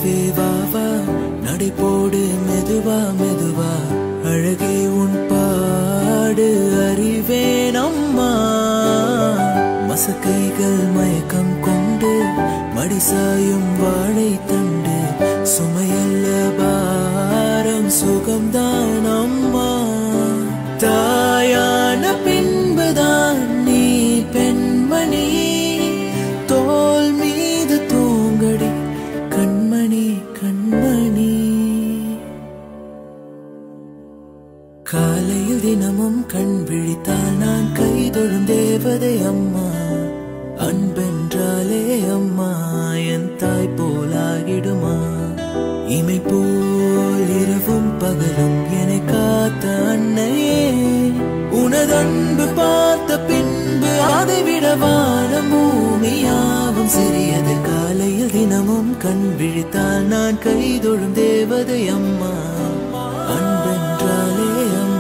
நிலவே வா வா நடை போடு மெதுவா மெதுவா அழகே உன் பாடு அறிவேன் அம்மா மசக்கைகள் மயக்கம் கொண்டு மடிசாயும் வாழை தண்டு சுமையல்ல பாரம் சுகம்தான் அம்மா தாயான பின்புதான் நீ பெண்மணி தோல் மீது தூங்கடி கண்மணி கண்மணி காலையில் தினமும் கண் விழித்தால் நான் கைதொழும் தேவதை அம்மா அன்பென்றாலே அம்மா என் தாய் போலாகிடுமா இமை போல் இரவும் பகலும் என்னை காத்த அன்னையே உனதன்பு பார்த்த பின்பு அதை விட வானம் பூமியாவும் சிறியது காலையில் தினமும் கண் விழித்தால் நான் கைதொழும் தேவதை அம்மா அன்பென்றாலே அம்மா